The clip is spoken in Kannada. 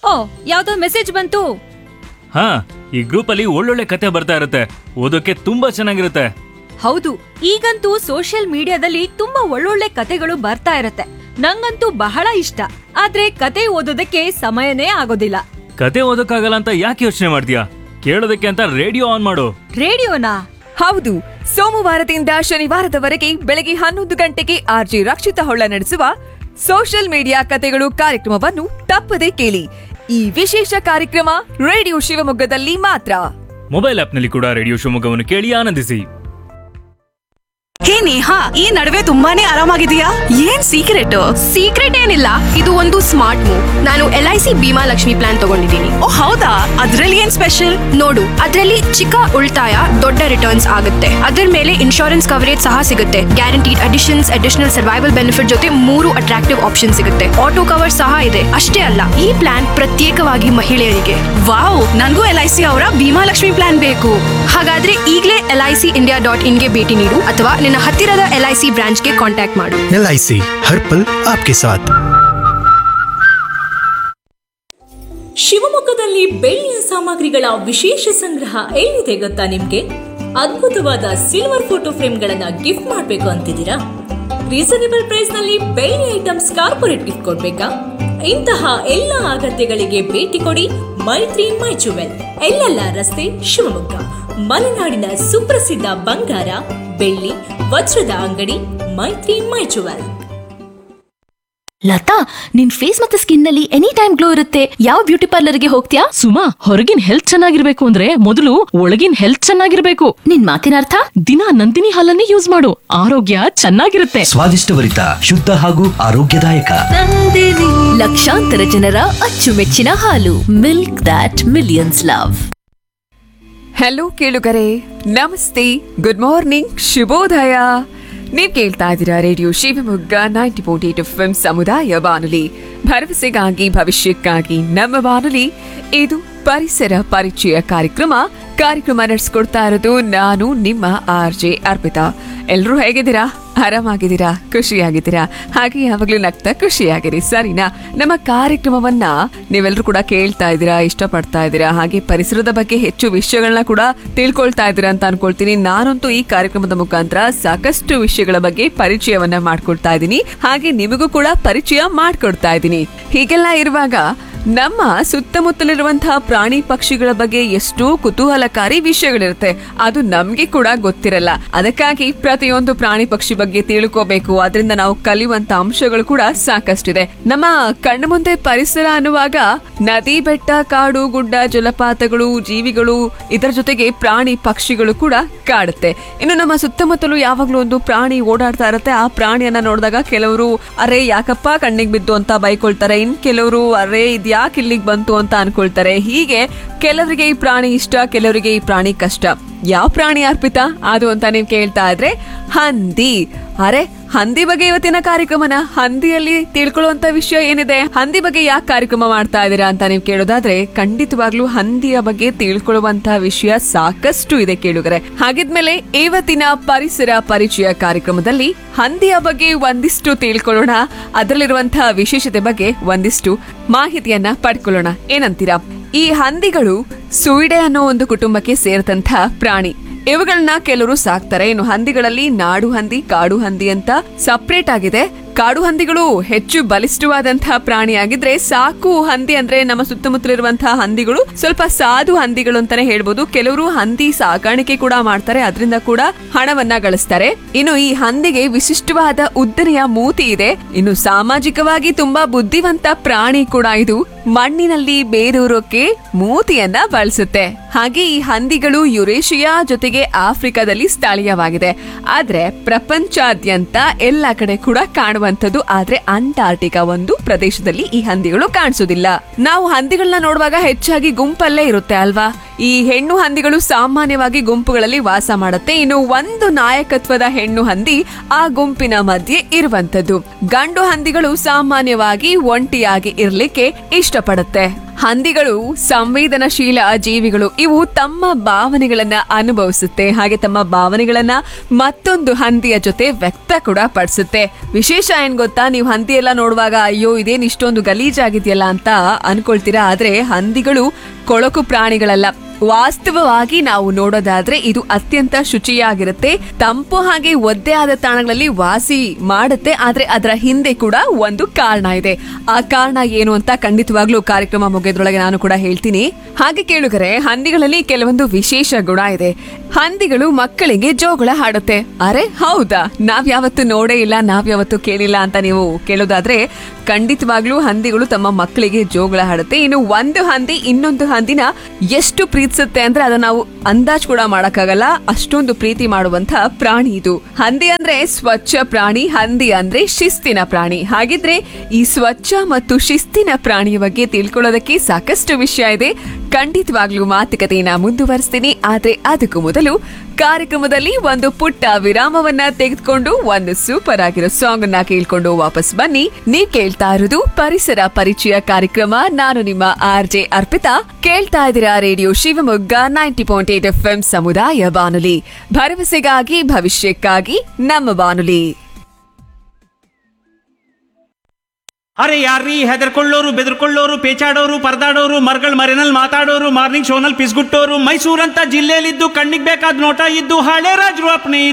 ಓ ಯಾವ್ದೋ ಮೆಸೇಜ್ ಬಂತು ಹಾ ಈ ಗ್ರೂಪ್ ಅಲ್ಲಿ ಒಳ್ಳೊಳ್ಳೆ ಕತೆ ಬರ್ತಾ ಇರುತ್ತೆ ಓದೋಕೆ ತುಂಬಾ ಚೆನ್ನಾಗಿರುತ್ತೆ ಹೌದು ಈಗಂತೂ ಸೋಷಿಯಲ್ ಮೀಡಿಯಾದಲ್ಲಿ ತುಂಬಾ ಒಳ್ಳೊಳ್ಳೆ ಕತೆಗಳು ಬರ್ತಾ ಇರತ್ತೆ ನಂಗಂತೂ ಬಹಳ ಇಷ್ಟ ಆದ್ರೆ ಕತೆ ಓದೋದಕ್ಕೆ ಸಮಯನೇ ಆಗೋದಿಲ್ಲ ಕತೆ ಓದೋಕ್ಕಾಗಲ್ಲ ಅಂತ ಯಾಕೆ ಯೋಚನೆ ಮಾಡ್ತೀಯಾ ಕೇಳೋದಕ್ಕೆ ಅಂತ ರೇಡಿಯೋ ಆನ್ ಮಾಡು ರೇಡಿಯೋನಾ ಹೌದು ಸೋಮವಾರದಿಂದ ಶನಿವಾರದವರೆಗೆ ಬೆಳಗ್ಗೆ ಹನ್ನೊಂದು ಗಂಟೆಗೆ ಆರ್ಜಿ ರಕ್ಷಿತ ಹೊಳ್ಳ ನಡೆಸುವ ಸೋಷಿಯಲ್ ಮೀಡಿಯಾ ಕತೆಗಳು ಕಾರ್ಯಕ್ರಮವನ್ನು ತಪ್ಪದೆ ಕೇಳಿ ಈ ವಿಶೇಷ ಕಾರ್ಯಕ್ರಮ ರೇಡಿಯೋ ಶಿವಮೊಗ್ಗದಲ್ಲಿ ಮಾತ್ರ ಮೊಬೈಲ್ ಆಪ್ನಲ್ಲಿ ಕೂಡ ರೇಡಿಯೋ ಶಿವಮೊಗ್ಗವನ್ನು ಕೇಳಿ ಆನಂದಿಸಿ ಹೇ ನೇಹಾ ಈ ನಡುವೆ ತುಂಬಾನೇ ಆರಾಮಾಗಿದೆಯಾ ಏನ್ ಸೀಕ್ರೆಟ್ ಸೀಕ್ರೆಟ್ ಏನಿಲ್ಲ ಇದು ಒಂದು ಸ್ಮಾರ್ಟ್ ಮೂವ್ ನಾನು L I C Bhima Lakshmi plan ತಗೊಂಡಿದ್ದೀನಿ ಓ ಹೌದಾ ಅದ್ರಲ್ಲಿ ಏನ್ ಸ್ಪೆಷಲ್ ನೋಡು ಅದರಲ್ಲಿ ಚಿಕ್ಕ ಉಳಿತಾಯ ದೊಡ್ಡ ರಿಟರ್ನ್ಸ್ ಆಗುತ್ತೆ ಅದರ ಮೇಲೆ ಇನ್ಶೂರೆನ್ಸ್ ಕವರೇಜ್ ಸಹ ಸಿಗುತ್ತೆ guaranteed additions additional survival benefit ಜೊತೆ ಮೂರು ಅಟ್ರಾಕ್ಟಿವ್ ಆಪ್ಷನ್ ಸಿಗುತ್ತೆ ಆಟೋ ಕವರ್ ಸಹ ಇದೆ ಅಷ್ಟೇ ಅಲ್ಲ ಈ ಪ್ಲಾನ್ ಪ್ರತ್ಯೇಕವಾಗಿ ಮಹಿಳೆಯರಿಗೆ ವಾವ್ ನನ್ಗೂ ಎಲ್ ಐ ಸಿ ಅವರ ಭೀಮಾ ಲಕ್ಷ್ಮಿ ಪ್ಲಾನ್ ಬೇಕು ಹಾಗಾದ್ರೆ ಈಗಲೇ L I C India dot ಇನ್ಗೆ ಭೇಟಿ ನೀಡು ಅಥವಾ ನಿನ್ನ ಹತ್ತಿರದ ಎಲ್ ಐ ಸಿ ಬ್ರಾಂಚ್ಗೆ ಕಾಂಟ್ಯಾಕ್ಟ್ ಮಾಡು एल आई सी हर पल आपके साथ ಶಿವಮೊಗ್ಗದಲ್ಲಿ ಬೆಳ್ಳಿಯ ಸಾಮಗ್ರಿಗಳ ವಿಶೇಷ ಸಂಗ್ರಹ ಎಲ್ಲಿದೆ ಗೊತ್ತಾ ನಿಮ್ಗೆ ಅದ್ಭುತವಾದ ಸಿಲ್ವರ್ ಫೋಟೋ ಫ್ರೇಮ್ಗಳನ್ನ ಗಿಫ್ಟ್ ಮಾಡಬೇಕು ಅಂತಿದ್ದೀರಾ ರೀಸನೇಬಲ್ ಪ್ರೈಸ್ ನಲ್ಲಿ ಬೆಳ್ಳಿ ಐಟಮ್ಸ್ ಕಾರ್ಪೊರೇಟ್ ಗಿಫ್ಟ್ ಕೊಡ್ಬೇಕಾ ಇಂತಹ ಎಲ್ಲ ಅಗತ್ಯಗಳಿಗೆ ಭೇಟಿ ಕೊಡಿ ಮೈತ್ರಿ ಮೈ ಜುವೆಲ್ ಎಲ್ಲೆಲ್ಲ ರಸ್ತೆ ಶಿವಮೊಗ್ಗ ಮಲೆನಾಡಿನ ಸುಪ್ರಸಿದ್ಧ ಬಂಗಾರ ಬೆಳ್ಳಿ ವಜ್ರದ ಅಂಗಡಿ ಮೈತ್ರಿ ಮೈ ಜುವೆಲ್ ಲತಾ ನಿನ್ ಫೇಸ್ ಮತ್ತೆ ಸ್ಕಿನ್ ನಲ್ಲಿ ಎನಿ ಟೈಮ್ ಗ್ಲೋ ಇರುತ್ತೆ ಯಾವ ಬ್ಯೂಟಿ ಪಾರ್ಲರ್ಗೆ ಹೋಗ್ತೀಯಾ ಸುಮಾ ಹೊರಗಿನ ಹೆಲ್ತ್ ಚೆನ್ನಾಗಿರ್ಬೇಕು ಅಂದ್ರೆ ಮೊದಲು ಒಳಗಿನ ಹೆಲ್ತ್ ಚೆನ್ನಾಗಿರ್ಬೇಕು ನಿನ್ ಮಾತಿನ ಅರ್ಥ ದಿನ ನಂದಿನಿ ಹಾಲನ್ನೇ ಯೂಸ್ ಮಾಡು ಆರೋಗ್ಯ ಚೆನ್ನಾಗಿರುತ್ತೆ ಸ್ವಾದಿಷ್ಟಭರಿತ ಶುದ್ಧ ಹಾಗೂ ಆರೋಗ್ಯದಾಯಕ ಲಕ್ಷಾಂತರ ಜನರ ಅಚ್ಚುಮೆಚ್ಚಿನ ಹಾಲು milk that's millions love hello ಕೇಳುಗರೆ ನಮಸ್ತೆ ಗುಡ್ ಮಾರ್ನಿಂಗ್ ಶುಭೋದಯ ನೀವ್ ಕೇಳ್ತಾ ಇದ್ದೀರಾ radio Shivamogga ninety point eight F M ಸಮುದಾಯ ಬಾನುಲಿ ಭರವಸೆಗಾಗಿ ಭವಿಷ್ಯಕ್ಕಾಗಿ ನಮ್ಮ ಬಾನುಲಿ ಇದು ಪರಿಸರ ಪರಿಚಯ ಕಾರ್ಯಕ್ರಮ ಕಾರ್ಯಕ್ರಮ ನಡೆಸ್ಕೊಡ್ತಾ ಇರೋದು ನಾನು ನಿಮ್ಮ ಆರ್ ಜೆ ಅರ್ಪಿತಾ ಎಲ್ರೂ ಹೇಗಿದ್ದೀರಾ ಆರಾಮಾಗಿದ್ದೀರಾ ಖುಷಿಯಾಗಿದ್ದೀರಾ ಹಾಗೆ ಯಾವಾಗ್ಲೂ ನಗ್ತಾ ಖುಷಿಯಾಗಿರಿ ಸರಿನಾ ನಮ್ಮ ಕಾರ್ಯಕ್ರಮವನ್ನ ನೀವೆಲ್ಲರೂ ಕೂಡ ಕೇಳ್ತಾ ಇದ್ದೀರಾ ಇಷ್ಟಪಡ್ತಾ ಇದ್ದೀರಾ ಹಾಗೆ ಪರಿಸರದ ಬಗ್ಗೆ ಹೆಚ್ಚು ವಿಷಯಗಳನ್ನ ಕೂಡ ತಿಳ್ಕೊಳ್ತಾ ಇದ್ದೀರಾ ಅಂತ ಅನ್ಕೊಳ್ತೀನಿ ನಾನಂತೂ ಈ ಕಾರ್ಯಕ್ರಮದ ಮುಖಾಂತರ ಸಾಕಷ್ಟು ವಿಷಯಗಳ ಬಗ್ಗೆ ಪರಿಚಯವನ್ನ ಮಾಡ್ಕೊಳ್ತಾ ಇದ್ದೀನಿ ಹಾಗೆ ನಿಮಗೂ ಕೂಡ ಪರಿಚಯ ಮಾಡ್ಕೊಡ್ತಾ ಇದ್ದೀನಿ ಹೀಗೆಲ್ಲ ಇರುವಾಗ ನಮ್ಮ ಸುತ್ತಮುತ್ತಲಿರುವಂತಹ ಪ್ರಾಣಿ ಪಕ್ಷಿಗಳ ಬಗ್ಗೆ ಎಷ್ಟೋ ಕುತೂಹಲಕಾರಿ ವಿಷಯಗಳಿರುತ್ತೆ ಅದು ನಮ್ಗೆ ಕೂಡ ಗೊತ್ತಿರಲ್ಲ ಅದಕ್ಕಾಗಿ ಪ್ರತಿಯೊಂದು ಪ್ರಾಣಿ ಪಕ್ಷಿ ಬಗ್ಗೆ ತಿಳ್ಕೋಬೇಕು ಅದರಿಂದ ನಾವು ಕಲಿಯುವಂತ ಅಂಶಗಳು ಕೂಡ ಸಾಕಷ್ಟಿದೆ ನಮ್ಮ ಕಣ್ಣು ಮುಂದೆ ಪರಿಸರ ಅನ್ನುವಾಗ ನದಿ ಬೆಟ್ಟ ಕಾಡು ಗುಡ್ಡ ಜಲಪಾತಗಳು ಜೀವಿಗಳು ಇದರ ಜೊತೆಗೆ ಪ್ರಾಣಿ ಪಕ್ಷಿಗಳು ಕೂಡ ಕಾಡುತ್ತೆ ಇನ್ನು ನಮ್ಮ ಸುತ್ತಮುತ್ತಲು ಯಾವಾಗ್ಲೂ ಒಂದು ಪ್ರಾಣಿ ಓಡಾಡ್ತಾ ಇರುತ್ತೆ ಆ ಪ್ರಾಣಿಯನ್ನ ನೋಡಿದಾಗ ಕೆಲವರು ಅರೆ ಯಾಕಪ್ಪ ಕಣ್ಣಿಗೆ ಬಿದ್ದು ಅಂತ ಬೈಕೊಳ್ತಾರೆ ಇನ್ ಕೆಲವರು ಅರೆ ಇದ್ಯಾಕೆ ಇಲ್ಲಿಗೆ ಬಂತು ಅಂತ ಅನ್ಕೊಳ್ತಾರೆ ಹೀಗೆ ಕೆಲವರಿಗೆ ಈ ಪ್ರಾಣಿ ಇಷ್ಟ ಕೆಲವರಿಗೆ ಈ ಪ್ರಾಣಿ ಕಷ್ಟ ಯಾವ ಪ್ರಾಣಿ ಅರ್ಪಿತಾ ಅದು ಅಂತ ನೀವು ಕೇಳ್ತಾ ಇದ್ರೆ ಹಂದಿ ಅರೆ ಹಂದಿ ಬಗ್ಗೆ ಇವತ್ತಿನ ಕಾರ್ಯಕ್ರಮನ ಹಂದಿಯಲ್ಲಿ ತಿಳ್ಕೊಳ್ಳುವಂತ ವಿಷಯ ಏನಿದೆ ಹಂದಿ ಬಗ್ಗೆ ಯಾಕೆ ಕಾರ್ಯಕ್ರಮ ಮಾಡ್ತಾ ಇದ್ದೀರಾ ಅಂತ ನೀವು ಕೇಳೋದಾದ್ರೆ ಖಂಡಿತವಾಗ್ಲೂ ಹಂದಿಯ ಬಗ್ಗೆ ತಿಳ್ಕೊಳ್ಳುವಂತಹ ವಿಷಯ ಸಾಕಷ್ಟು ಇದೆ ಕೇಳುಗರೆ ಹಾಗಿದ್ಮೇಲೆ ಇವತ್ತಿನ ಪರಿಸರ ಪರಿಚಯ ಕಾರ್ಯಕ್ರಮದಲ್ಲಿ ಹಂದಿಯ ಬಗ್ಗೆ ಒಂದಿಷ್ಟು ತಿಳ್ಕೊಳ್ಳೋಣ ಅದರಲ್ಲಿರುವಂತಹ ವಿಶೇಷತೆ ಬಗ್ಗೆ ಒಂದಿಷ್ಟು ಮಾಹಿತಿಯನ್ನ ಪಡ್ಕೊಳ್ಳೋಣ ಏನಂತೀರಾ ಈ ಹಂದಿಗಳು ಸುಯಿಡೆ ಅನ್ನೋ ಒಂದು ಕುಟುಂಬಕ್ಕೆ ಸೇರಿದಂತಹ ಪ್ರಾಣಿ ಇವುಗಳನ್ನ ಕೆಲವರು ಸಾಕ್ತಾರೆ ಇನ್ನು ಹಂದಿಗಳಲ್ಲಿ ನಾಡು ಹಂದಿ ಕಾಡು ಹಂದಿ ಅಂತ ಸಪ್ರೇಟ್ ಆಗಿದೆ ಕಾಡು ಹಂದಿಗಳು ಹೆಚ್ಚು ಬಲಿಷ್ಠವಾದಂತಹ ಪ್ರಾಣಿಯಾಗಿದ್ರೆ ಸಾಕು ಹಂದಿ ಅಂದ್ರೆ ನಮ್ಮ ಸುತ್ತಮುತ್ತಲಿರುವಂತಹ ಹಂದಿಗಳು ಸ್ವಲ್ಪ ಸಾಧು ಹಂದಿಗಳು ಅಂತಾನೆ ಹೇಳ್ಬೋದು ಕೆಲವರು ಹಂದಿ ಸಾಕಾಣಿಕೆ ಕೂಡ ಮಾಡ್ತಾರೆ ಅದರಿಂದ ಕೂಡ ಹಣವನ್ನ ಗಳಿಸ್ತಾರೆ ಇನ್ನು ಈ ಹಂದಿಗೆ ವಿಶಿಷ್ಟವಾದ ಉದ್ದನೆಯ ಮೂತಿ ಇದೆ ಇನ್ನು ಸಾಮಾಜಿಕವಾಗಿ ತುಂಬಾ ಬುದ್ಧಿವಂತ ಪ್ರಾಣಿ ಕೂಡ ಇದು ಮಣ್ಣಿನಲ್ಲಿ ಬೇರೂರೋಕೆ ಮೂತಿಯನ್ನ ಬಳಸುತ್ತೆ ಹಾಗೆ ಈ ಹಂದಿಗಳು ಯುರೇಷಿಯಾ ಜೊತೆಗೆ ಆಫ್ರಿಕಾದಲ್ಲಿ ಸ್ಥಳೀಯವಾಗಿದೆ ಆದ್ರೆ ಪ್ರಪಂಚಾದ್ಯಂತ ಎಲ್ಲ ಕಡೆ ಕೂಡ ಕಾಣುವಂಥದ್ದು ಆದ್ರೆ ಅಂಟಾರ್ಟಿಕಾ ಒಂದು ಪ್ರದೇಶದಲ್ಲಿ ಈ ಹಂದಿಗಳು ಕಾಣಿಸೋದಿಲ್ಲ ನಾವು ಹಂದಿಗಳನ್ನ ನೋಡುವಾಗ ಹೆಚ್ಚಾಗಿ ಗುಂಪಲ್ಲೇ ಇರುತ್ತೆ ಅಲ್ವಾ ಈ ಹೆಣ್ಣು ಹಂದಿಗಳು ಸಾಮಾನ್ಯವಾಗಿ ಗುಂಪುಗಳಲ್ಲಿ ವಾಸ ಮಾಡುತ್ತೆ ಇನ್ನು ಒಂದು ನಾಯಕತ್ವದ ಹೆಣ್ಣು ಹಂದಿ ಆ ಗುಂಪಿನ ಮಧ್ಯೆ ಇರುವಂತದ್ದು ಗಂಡು ಹಂದಿಗಳು ಸಾಮಾನ್ಯವಾಗಿ ಒಂಟಿಯಾಗಿ ಇರ್ಲಿಕ್ಕೆ ಇಷ್ಟಪಡುತ್ತೆ ಹಂದಿಗಳು ಸಂವೇದನಶೀಲ ಜೀವಿಗಳು ಇವು ತಮ್ಮ ಭಾವನೆಗಳನ್ನ ಅನುಭವಿಸುತ್ತೆ ಹಾಗೆ ತಮ್ಮ ಭಾವನೆಗಳನ್ನ ಮತ್ತೊಂದು ಹಂದಿಯ ಜೊತೆ ವ್ಯಕ್ತ ಕೂಡ ಪಡಿಸುತ್ತೆ ವಿಶೇಷ ಏನ್ ಗೊತ್ತಾ ನೀವು ಹಂದಿ ಎಲ್ಲ ನೋಡುವಾಗ ಅಯ್ಯೋ ಇದೇನ್ ಇಷ್ಟೊಂದು ಗಲೀಜಾಗಿದೆಯಲ್ಲ ಅಂತ ಅನ್ಕೊಳ್ತೀರಾ ಆದ್ರೆ ಹಂದಿಗಳು ಕೊಳಕು ಪ್ರಾಣಿಗಳಲ್ಲ ವಾಸ್ತವವಾಗಿ ನಾವು ನೋಡೋದಾದ್ರೆ ಇದು ಅತ್ಯಂತ ಶುಚಿಯಾಗಿರುತ್ತೆ ತಂಪು ಹಾಗೆ ಒದ್ದೆ ಆದ ತಾಣಗಳಲ್ಲಿ ವಾಸಿ ಮಾಡುತ್ತೆ ಆದ್ರೆ ಅದರ ಹಿಂದೆ ಕೂಡ ಒಂದು ಕಾರಣ ಇದೆ ಆ ಕಾರಣ ಏನು ಅಂತ ಖಂಡಿತವಾಗ್ಲೂ ಕಾರ್ಯಕ್ರಮ ಮುಗಿದ್ರೊಳಗೆ ನಾನು ಕೂಡ ಹೇಳ್ತೀನಿ ಹಾಗೆ ಕೇಳುಗರೆ ಹಂದಿಗಳಲ್ಲಿ ಕೆಲವೊಂದು ವಿಶೇಷ ಗುಣ ಇದೆ ಹಂದಿಗಳು ಮಕ್ಕಳಿಗೆ ಜೋಗಳ ಹಾಡುತ್ತೆ ಅರೆ ಹೌದಾ ನಾವ್ ಯಾವತ್ತು ನೋಡೇ ಇಲ್ಲ ನಾವ್ ಯಾವತ್ತು ಕೇಳಿಲ್ಲ ಅಂತ ನೀವು ಕೇಳೋದಾದ್ರೆ ಖಂಡಿತವಾಗ್ಲೂ ಹಂದಿಗಳು ತಮ್ಮ ಮಕ್ಕಳಿಗೆ ಜೋಗಳ ಹಾಡುತ್ತೆ ಇನ್ನು ಒಂದು ಹಂದಿ ಇನ್ನೊಂದು ಹಂದಿನ ಎಷ್ಟು ಪ್ರೀತಿಸುತ್ತೆ ಅಂದ್ರೆ ಅದನ್ನ ನಾವು ಅಂದಾಜ್ ಕೂಡ ಮಾಡಕ್ಕಾಗಲ್ಲ ಅಷ್ಟೊಂದು ಪ್ರೀತಿ ಮಾಡುವಂತ ಪ್ರಾಣಿ ಇದು ಹಂದಿ ಅಂದ್ರೆ ಸ್ವಚ್ಛ ಪ್ರಾಣಿ ಹಂದಿ ಅಂದ್ರೆ ಶಿಸ್ತಿನ ಪ್ರಾಣಿ ಹಾಗಿದ್ರೆ ಈ ಸ್ವಚ್ಛ ಮತ್ತು ಶಿಸ್ತಿನ ಪ್ರಾಣಿಯ ಬಗ್ಗೆ ತಿಳ್ಕೊಳ್ಳೋದಕ್ಕೆ ಸಾಕಷ್ಟು ವಿಷಯ ಇದೆ ಖಂಡಿತವಾಗ್ಲೂ ಮಾತುಕತೆಯನ್ನ ಮುಂದುವರಿಸ್ತೀನಿ ಆದ್ರೆ ಅದಕ್ಕೂ ಮೊದಲು ಕಾರ್ಯಕ್ರಮದಲ್ಲಿ ಒಂದು ಪುಟ್ಟ ವಿರಾಮವನ್ನ ತೆಗೆದುಕೊಂಡು ಒಂದು ಸೂಪರ್ ಆಗಿರೋ ಸಾಂಗ್ ಅನ್ನ ಕೇಳ್ಕೊಂಡು ವಾಪಸ್ ಬನ್ನಿ ನೀವ್ ಕೇಳ್ತಾ ಇರೋದು ಪರಿಸರ ಪರಿಚಯ ಕಾರ್ಯಕ್ರಮ ನಾನು ನಿಮ್ಮ ಆರ್ ಜೆ ಅರ್ಪಿತಾ ಕೇಳ್ತಾ ಇದ್ದೀರಾ radio Shivamogga ninety point eight F M ಸಮುದಾಯ ಬಾನುಲಿ ಭರವಸೆಗಾಗಿ ಭವಿಷ್ಯಕ್ಕಾಗಿ ನಮ್ಮ ಬಾನುಲಿ ಅರೆ ಯಾರ್ರೀ ಹೆದರ್ಕೊಳ್ಳೋರು ಬೆದರ್ಕೊಳ್ಳೋರು ಪೇಚಾಡೋರು ಪರದಾಡೋರು ಮರ್ಗಳ ಮರೆನಲ್ಲಿ ಮಾತಾಡೋರು ಮಾರ್ನಿಂಗ್ ಶೋನಲ್ಲಿ ಪಿಸ್ಗುಟ್ಟೋರು ಮೈಸೂರಂತ ಜಿಲ್ಲೆಯಲ್ಲಿದ್ದು ಕಣ್ಣಿಗೆ ಬೇಕಾದ ನೋಟ ಇದ್ದು ಹಳೆ ರಾಜರು ಅಪ್ನೆ